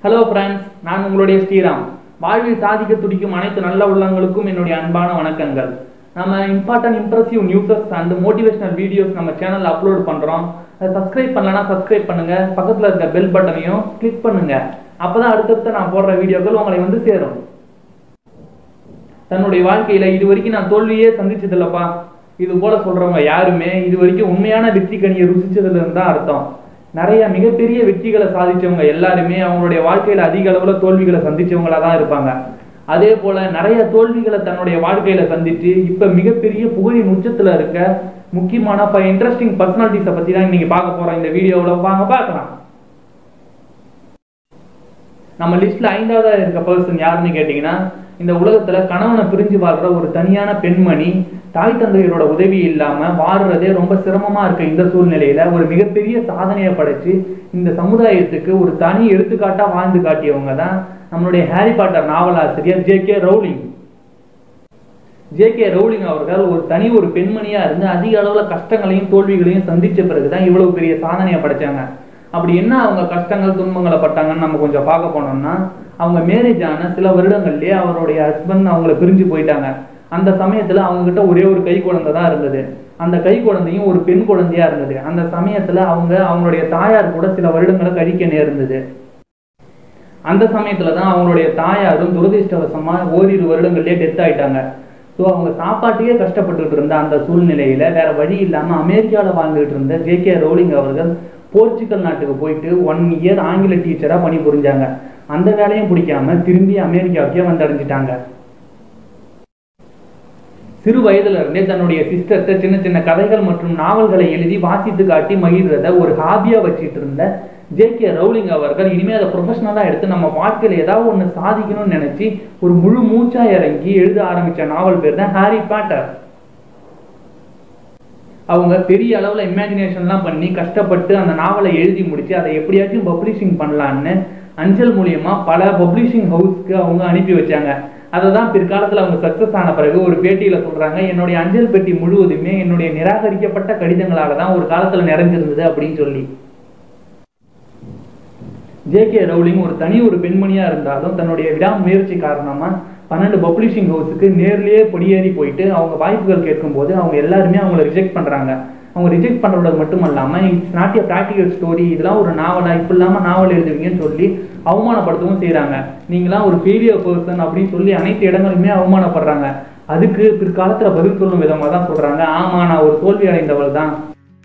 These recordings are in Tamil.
ஹலோ ஃப்ரெண்ட்ஸ் நான் உங்களுடைய ஸ்ரீராம் வாழ்வில் சாதிக்க துடிக்கும் அனைத்து நல்ல உள்ளங்களுக்கும் என்னுடைய அன்பான வணக்கங்கள் நம்ம important impressive newses and motivational videos நம்ம சேனல்ல அப்லோட் பண்றோம் அதை சப்ஸ்கிரைப் பண்ணலனா சப்ஸ்கிரைப் பண்ணுங்க பக்கத்துல இருக்க பெல் பட்டனையும் கிளிக் பண்ணுங்க அப்பதான் அடுத்தடுத்து நான் போடுற வீடியோக்கள் உங்களை வந்து சேரும் தன்னுடைய வாழ்க்கையில இது வரைக்கும் நான் தோல்வியே சந்திச்சது இல்லப்பா இது போல சொல்றவங்க யாருமே இது வரைக்கும் உண்மையான வெற்றி கனியை ருசிச்சதுல இருந்தா அர்த்தம் நிறைய மிகப்பெரிய வெற்றிகளை சாதிச்சவங்க எல்லாருமே அவங்களுடைய வாழ்க்கையில அதிக அளவுல தோல்விகளை சந்திச்சவங்களா தான் இருப்பாங்க அதே போல நிறைய தோல்விகளை தன்னுடைய வாழ்க்கையில சந்திச்சு இப்ப மிகப்பெரிய புகழின் உச்சத்துல இருக்க முக்கியமான ஃபைவ் இன்ட்ரெஸ்டிங் பர்சனாலிட்டிஸை பத்தி தான் இன்னைக்கு பார்க்க போறோம் இந்த வீடியோவில் வாங்க பார்க்கலாம் நம்ம லிஸ்ட்ல ஐந்தாவதா இருக்க பர்சன் யாருன்னு கேட்டீங்கன்னா இந்த உலகத்துல கணவனை பிரிஞ்சு வாழ்ற ஒரு தனியான பெண்மணி தாய் தந்தையரோட உதவி இல்லாம வாழ்றதே ரொம்ப சிரமமா இருக்க இந்த சூழ்நிலையில ஒரு மிகப்பெரிய சாதனையை படைச்சு இந்த சமுதாயத்துக்கு ஒரு தனி எடுத்துக்காட்டா வாழ்ந்து காட்டியவங்க தான் நம்மளுடைய ஹாரி பாட்டர் நாவலாசிரியர் J K Rowling J K Rowling அவர்கள் ஒரு தனி ஒரு பெண்மணியா இருந்து அதிக அளவுல கஷ்டங்களையும் தோல்விகளையும் சந்திச்ச பிறகுதான் இவ்வளவு பெரிய சாதனையை படைச்சாங்க அப்படி என்ன அவங்க கஷ்டங்கள் துன்பங்களை பட்டாங்கன்னு நம்ம கொஞ்சம் பார்க்க போனோம்னா அவங்க மேரேஜ் ஆன சில வருடங்கள்லயே அவருடைய ஹஸ்பண்ட் அவங்கள பிரிஞ்சு போயிட்டாங்க அந்த சமயத்துல அவங்க கிட்ட ஒரே ஒரு கை குழந்தை தான் இருந்தது அந்த கை குழந்தையும் ஒரு பெண் குழந்தையா இருந்தது அந்த சமயத்துல அவங்க அவங்களுடைய தாயார் கூட சில வருடங்களை கழிக்க நேர்ந்தது அந்த சமயத்துல தான் அவங்களுடைய தாயாரும் துரதிர்ஷ்டவசமா ஓரிரு வருடங்கள்லயே டெத் ஆயிட்டாங்க ஸோ அவங்க சாப்பாட்டுக்கே கஷ்டப்பட்டுட்டு இருந்த அந்த சூழ்நிலையில வேற வழி இல்லாம அமெரிக்காவில் வாழ்ந்துட்டு இருந்த ஜே கே ரவுலிங் அவர்கள் போர்ச்சுகல் நாட்டுக்கு போயிட்டு ஒன் இயர் ஆங்கில டீச்சரா பணி புரிஞ்சாங்க அந்த வேலையும் பிடிக்காம திரும்பி அமெரிக்காவுக்கே வந்தடைஞ்சிட்டாங்க சிறு வயதுல இருந்தே தன்னுடைய சிஸ்டர்கிட்ட சின்ன சின்ன கதைகள் மற்றும் நாவல்களை எழுதி வாசித்து காட்டி மகிழ்றத ஒரு ஹாபியா வச்சுட்டு இருந்த ஜே கே ரவுலிங் அவர்கள் இனிமே அதை ப்ரொஃபஷனலா எடுத்து நம்ம வாழ்க்கையில ஏதாவது ஒண்ணு சாதிக்கணும்னு நினைச்சு ஒரு முழு மூச்சா இறங்கி எழுத ஆரம்பிச்ச நாவல் பேர் தான் ஹாரி பாட்டர் அவங்க பெரிய அளவுல இமேஜினேஷன்லாம் பண்ணி கஷ்டப்பட்டு அந்த நாவலை எழுதி முடிச்சு அதை எப்படியாச்சும் பப்ளிஷிங் பண்ணலான்னு அஞ்சல் மூலியமா பல பப்ளிஷிங் ஹவுஸ்க்கு அவங்க அனுப்பி வச்சாங்க அதை தான் பிற்காலத்தில் அவங்க சக்சஸ் ஆன பிறகு ஒரு பேட்டியில சொல்றாங்க என்னுடைய அஞ்சல் பெட்டி முழுவதுமே என்னுடைய நிராகரிக்கப்பட்ட கடிதங்களால தான் ஒரு காலத்துல நிறைஞ்சிருந்தது அப்படின்னு சொல்லி ஜே கே ரவுலிங் ஒரு தனி ஒரு பெண்மணியா இருந்தாலும் தன்னுடைய விடாமுயற்சி காரணமா பன்னெண்டு பப்ளிஷிங் ஹவுஸுக்கு நேர்லயே பொடியேறி போயிட்டு அவங்க வாய்ப்புகள் கேட்கும்போது அவங்க எல்லாருமே அவங்கள ரிஜெக்ட் பண்றாங்க அவங்க ரிஜெக்ட் பண்றது மட்டும் இல்லாம it's not a practical story இதெல்லாம் ஒரு நாவலா இப்படி இல்லாம நாவல் எழுதுவீங்கன்னு சொல்லி அவமானப்படுத்தவும் செய்யறாங்க நீங்களாம் ஒரு ஃபெயிலியர் பர்சன் அப்படின்னு சொல்லி அனைத்து இடங்களுமே அவமானப்படுறாங்க அதுக்கு பிற்காலத்துல பதில் சொல்லும் விதமா தான் சொல்றாங்க ஆமா நான் ஒரு தோல்வி அடைந்தவள் தான்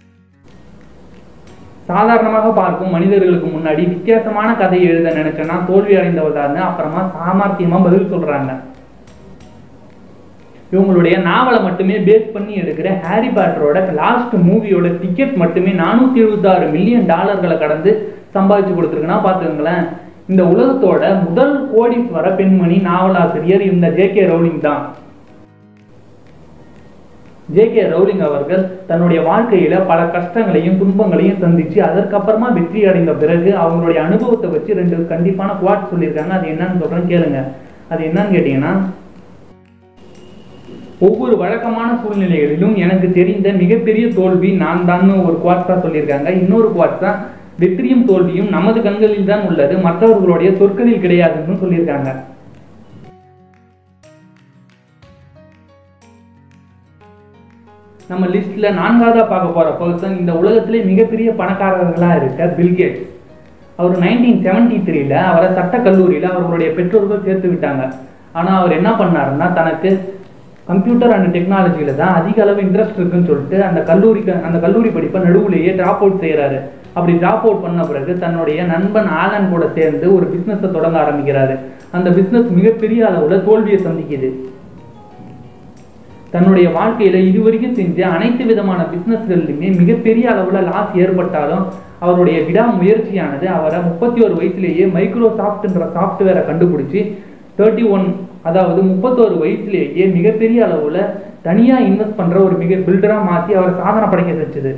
சாதாரணமாக பார்க்கும் மனிதர்களுக்கு முன்னாடி வித்தியாசமான கதையை எழுத நினைச்சேன்னா தோல்வி அடைந்தவள் தான் அப்புறமா சாமர்த்தியமா பதில் சொல்றாங்க இவங்களுடைய நாவலை மட்டுமே பேஸ் பண்ணி எடுக்கிற ஹாரி பாட்டரோட லாஸ்ட் மூவியோட டிக்கெட் மட்டுமே நானூத்தி எழுபத்தாறு மில்லியன் டாலர்களை கடந்து சம்பாதிச்சு கொடுத்துருக்குன்னா பாத்துக்கோங்களேன் இந்த உலகத்தோட முதல் கோடீஸ்வர பெண்மணி நாவலாசிரியர் இந்த ஜே கே ரவுலிங் தான் ஜே கே ரவுலிங் அவர்கள் தன்னுடைய வாழ்க்கையில பல கஷ்டங்களையும் துன்பங்களையும் சந்திச்சு அதற்கப்புறமா வெற்றி அடைந்த பிறகு அவங்களுடைய அனுபவத்தை வச்சு ரெண்டு கண்டிப்பான குவாட் சொல்லியிருக்காங்க அது என்னன்னு சொல்றேன் கேளுங்க அது என்னன்னு கேட்டீங்கன்னா ஒவ்வொரு வழக்கமான சூழ்நிலைகளிலும் எனக்கு தெரிந்த மிகப்பெரிய தோல்வி நான் தான் ஒரு குவாட்ஸா சொல்லியிருக்காங்க இன்னொரு குவாட்ஸ் தான் வெற்றியும் தோல்வியும் நமது கண்களில் தான் உள்ளது மற்றவர்களுடைய சொற்களில் கிடையாதுன்னு சொல்லியிருக்காங்க நம்ம லிஸ்ட்ல நான்காவதா பார்க்க போற பர்சன் இந்த உலகத்திலே மிகப்பெரிய பணக்காரர்களா இருக்க பில்கேட்ஸ் அவர் நைன்டீன் செவன்டி த்ரீல அவரை சட்ட கல்லூரியில அவர்களுடைய பெற்றோர்கள் சேர்த்து விட்டாங்க ஆனா அவர் என்ன பண்ணாருன்னா தனக்கு கம்ப்யூட்டர் அண்ட் டெக்னாலஜியில தான் அதிக அளவு இன்ட்ரெஸ்ட் இருக்குன்னு சொல்லிட்டு அந்த கல்லூரிக்கு அந்த கல்லூரி படிப்பை நடுவுலேயே டிராப் அவுட் செய்யறாரு அப்படி டிராப் அவுட் பண்ண பிறகு தன்னுடைய நண்பன் ஆலன் கூட சேர்ந்து ஒரு பிசினஸை தொடங்க ஆரம்பிக்கிறாரு அந்த பிசினஸ் மிகப்பெரிய அளவுல தோல்வியை சந்திக்குது தன்னுடைய வாழ்க்கையில இதுவரைக்கும் செஞ்ச அனைத்து விதமான பிசினஸ்கள்லையுமே மிகப்பெரிய அளவுல லாஸ் ஏற்பட்டாலும் அவருடைய விடாமுயற்சியானது அவரை முப்பத்தி ஒரு வயசுலேயே மைக்ரோசாஃப்ட்ன்ற சாஃப்ட்வேரை கண்டுபிடிச்சி தேர்ட்டி ஒன் அதாவது முப்பத்தோரு வயசுலேயே மிகப்பெரிய அளவுல தனியா இன்வெஸ்ட் பண்ற ஒரு மிக பில்டரா மாத்தி அவர் சாதனை படைக்க வச்சது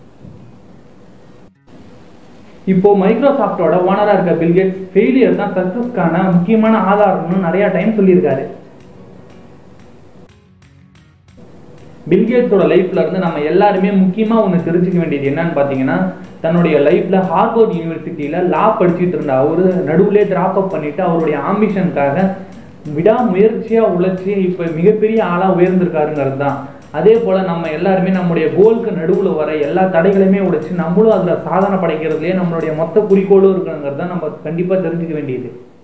இப்போ மைக்ரோசாஃப்டோட ஓனரா இருக்க பில்கேட்ஸ் ஃபெயிலியர் தான் சக்சஸ்க்கான முக்கியமான ஆதாரம்னு நிறைய டைம் சொல்லியிருக்காரு பில்கேட்ஸோட லைஃப்ல இருந்து நம்ம எல்லாருமே முக்கியமா ஒன்று தெரிஞ்சுக்க வேண்டியது என்னன்னு பார்த்தீங்கன்னா தன்னுடைய லைஃப்ல ஹார்வர்ட் யூனிவர்சிட்டியில லா படிச்சுட்டு இருந்த அவரு நடுவுலே டிராப் அப் பண்ணிட்டு அவருடைய ஆம்பிஷனுக்காக விடாமுயற்சியா உழைச்சி இப்ப மிகப்பெரிய ஆளா உயர்ந்திருக்காருங்கிறது தான் அதே போல நம்ம எல்லாருமே நம்முடைய கோலுக்கு நடுவுல வர எல்லா தடைகளையுமே உடைச்சு நம்மளும் அதுல சாதனை படைக்கிறதுலயே நம்மளுடைய மொத்த குறிக்கோளும் இருக்கணுங்கிறது தான் நம்ம கண்டிப்பா தெரிஞ்சுக்க வேண்டியது